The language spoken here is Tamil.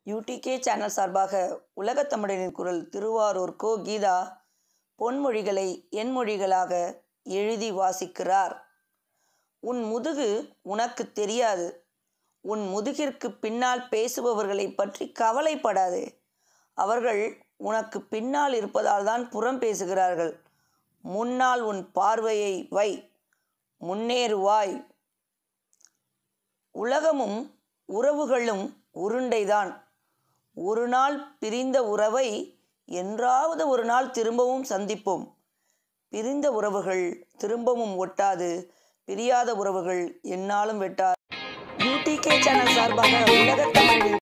யூடிகே சேனல் சார்பாக உலகத் தமிழரின் குரல் திருவாரூர் கோ கீதா பொன்மொழிகளை என் மொழிகளாக எழுதி வாசிக்கிறார் உன் முதுகு உனக்கு தெரியாது உன் முதுகிற்கு பின்னால் பேசுபவர்களைப் பற்றி கவலைப்படாதே அவர்கள் உனக்கு பின்னால் இருப்பதால் தான் புறம் பேசுகிறார்கள் முன்னால் உன் பார்வையை வை முன்னேறுவாய் உலகமும் உறவுகளும் உருண்டைதான் ஒரு நாள் பிரிந்த உறவை என்றாவது ஒரு நாள் திரும்பவும் சந்திப்போம் பிரிந்த உறவுகள் திரும்பவும் ஒட்டாது பிரியாத உறவுகள் என்னாலும் வெட்டாது யூடிகே சேனல் சார்பாக உலகத் தமிழில்